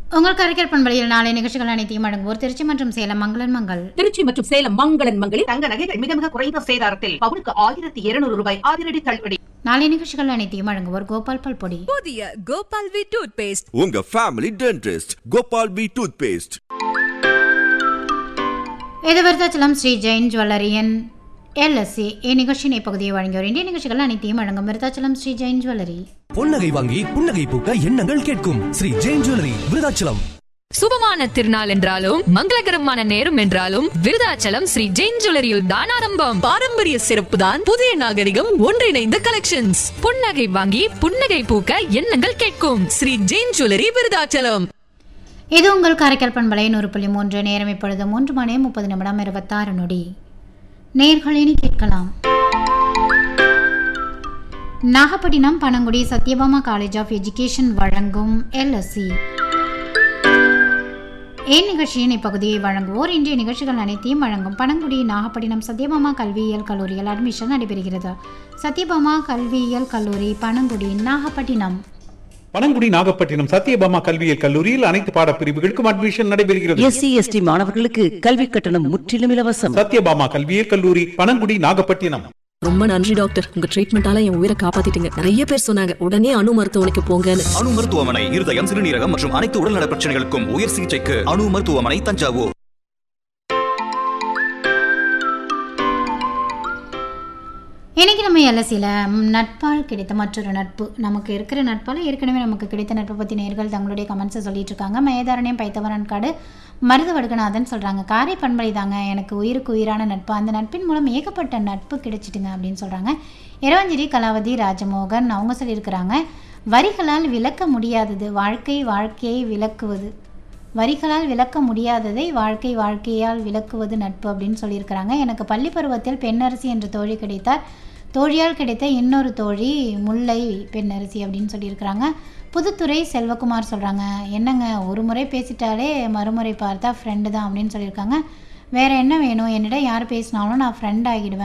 உங்கள் கரைக்கல் பண்பலையில் நாளை நிகழ்ச்சிகள் அனைத்தையும் அடங்குவோர் திருச்சி மற்றும் சேலம் மங்களன் மங்கள் திருச்சி மற்றும் சேலம் மங்களன் மங்களில் தங்க நகைகள் மிக மிக குறைந்த சேதாரத்தில் பவுனுக்கு ஆயிரத்தி இருநூறு ரூபாய் அதிரடி தள்ளுபடி நாளை நிகழ்ச்சிகள் அனைத்தையும் அடங்குவோர் கோபால் பல்பொடி புதிய கோபால் வி டூத் பேஸ்ட் உங்க family dentist Gopal P toothpaste இது விருத்தாச்சலம் ஸ்ரீ ஜெயின் ஜுவல்லரியன் எல்எஸ்சி இந்நிகழ்ச்சியின் இப்பகுதியை வழங்கியோர் இந்திய நிகழ்ச்சிகள் அனைத்தையும் வழங்கும் விருத்தாச்சலம் ஸ்ரீ ஜெயின் ஜுவல்லரி பொன்னகை வாங்கி புன்னகை பூக்க எண்ணங்கள் கேட்கும் ஸ்ரீ ஜெயின் ஜுவல்லரி விருதாச்சலம் சுபமான திருநாள் என்றாலும் மங்களகரமான நேரம் என்றாலும் விருதாச்சலம் ஸ்ரீ ஜெயின் ஜுவல்லரியில் தான் ஆரம்பம் பாரம்பரிய சிறப்பு தான் புதிய நாகரிகம் ஒன்றிணைந்த கலெக்ஷன்ஸ் புன்னகை வாங்கி புன்னகை பூக்க எண்ணங்கள் கேட்கும் ஸ்ரீ ஜெயின் ஜுவல்லரி விருதாச்சலம் இது உங்கள் காரைக்கால் பண்பலை நூறு புள்ளி மூன்று நேரம் இப்பொழுது மூன்று மணி முப்பது நிமிடம் இருபத்தாறு நொடி நேர்களினி கேட்கலாம் Nagapattinam Panangudi Sathyabama college of education வழங்கும் எல்எஸ்சி ஏன் நிகழ்ச்சியின் இப்பகுதியை வழங்குவோர் இன்றைய நிகழ்ச்சிகள் அனைத்தையும் வழங்கும் பனங்குடி நாகப்பட்டினம் சத்யபாமா கல்வியியல் கல்லூரியில் அட்மிஷன் நடைபெறுகிறது சத்யபாமா கல்வியியல் கல்லூரி பனங்குடி நாகப்பட்டினம் பனங்குடி நாகப்பட்டினம் சத்யபாமா கல்வியியல் கல்லூரியில் அனைத்து பாடப்பிரிவுகளுக்கும் அட்மிஷன் நடைபெறுகிறது எஸ்சி எஸ்டி மாணவர்களுக்கு கல்வி கட்டணம் முற்றிலும் இலவசம் சத்யபாமா கல்வியியல் கல்லூரி பனங்குடி நாகப்பட்டினம் ரொம்ப நன்றி டாக்டர் உங்க ட்ரீட்மெண்டால என் உயிரை காப்பாத்திட்டீங்க நிறைய பேர் சொன்னாங்க உடனே அணு மருத்துவமனைக்கு போங்கன்னு அணு மருத்துவமனை இருதயம் சிறுநீரகம் மற்றும் அனைத்து உடல்நல பிரச்சனைகளுக்கும் உயர் சிகிச்சைக்கு அணு மருத்துவமனை தஞ்சாவூர் இன்னைக்கு நம்ம எல்எஸ்சியில் நட்பால் கிடைத்த மற்றொரு நட்பு நமக்கு இருக்கிற நட்பால் ஏற்கனவே நமக்கு கிடைத்த நட்பை பற்றி நேர்கள் தங்களுடைய கமெண்ட்ஸை சொல்லிட்டு இருக்காங்க மேதாரண்யம் பைத்தவரன் காடு மருது வடுகநாதன் சொல்கிறாங்க காரை பண்பலை தாங்க எனக்கு உயிருக்கு உயிரான நட்பு அந்த நட்பின் மூலம் ஏகப்பட்ட நட்பு கிடைச்சிட்டுங்க அப்படின்னு சொல்கிறாங்க இரவஞ்சிரி கலாவதி ராஜமோகன் அவங்க சொல்லியிருக்கிறாங்க வரிகளால் விளக்க முடியாதது வாழ்க்கை வாழ்க்கையை விளக்குவது வரிகளால் விளக்க முடியாததை வாழ்க்கை வாழ்க்கையால் விளக்குவது நட்பு அப்படின்னு சொல்லியிருக்கிறாங்க எனக்கு பள்ளி பருவத்தில் பெண்ணரசி என்ற தோழி கிடைத்தார் தோழியால் கிடைத்த இன்னொரு தோழி முல்லை பெண்ணரசி அப்படின்னு சொல்லியிருக்கிறாங்க புதுத்துறை செல்வகுமார் சொல்கிறாங்க என்னங்க ஒரு முறை பேசிட்டாலே மறுமுறை பார்த்தா ஃப்ரெண்டு தான் அப்படின்னு சொல்லியிருக்காங்க வேறு என்ன வேணும் என்னிடம் யார் பேசினாலும் நான் ஃப்ரெண்ட் ஆகிடுவேன்